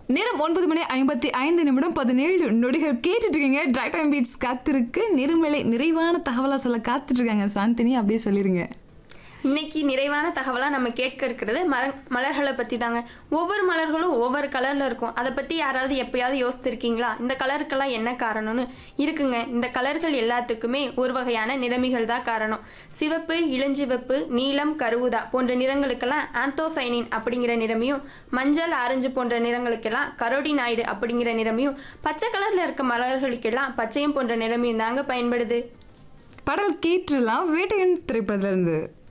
நேரம் ஒன்பது மணி ஐம்பத்தி ஐந்து நிமிடம் பதினேழு நொடிகள் கேட்டுட்டு இருக்கீங்க டிரை டைம் பீட்ஸ் காத்திருக்கு நிறமலை நிறைவான தகவலா சொல்ல காத்துட்டு இருக்காங்க சாந்தினி அப்படியே சொல்லிருங்க இன்னைக்கு நிறைவான தகவலாக நம்ம கேட்க இருக்கிறது மர மலர்களை பற்றி தாங்க ஒவ்வொரு மலர்களும் ஒவ்வொரு கலரில் இருக்கும் அதை பற்றி யாராவது எப்பயாவது யோசித்திருக்கீங்களா இந்த கலருக்கெல்லாம் என்ன காரணம்னு இருக்குங்க இந்த கலர்கள் எல்லாத்துக்குமே ஒரு வகையான நிறமிகள் தான் காரணம் சிவப்பு இளஞ்சிவப்பு நீலம் கருவுதா போன்ற நிறங்களுக்கெல்லாம் ஆந்தோசைனின் அப்படிங்கிற நிறமையும் மஞ்சள் ஆரஞ்சு போன்ற நிறங்களுக்கெல்லாம் கரோடினாய்டு அப்படிங்கிற நிறமையும் பச்சை கலரில் இருக்க மலர்களுக்கெல்லாம் பச்சையும் போன்ற நிறமையும் தாங்க பயன்படுது படல் கேட்டுலாம் வேட்டையன் திரைப்படத்துல இருந்து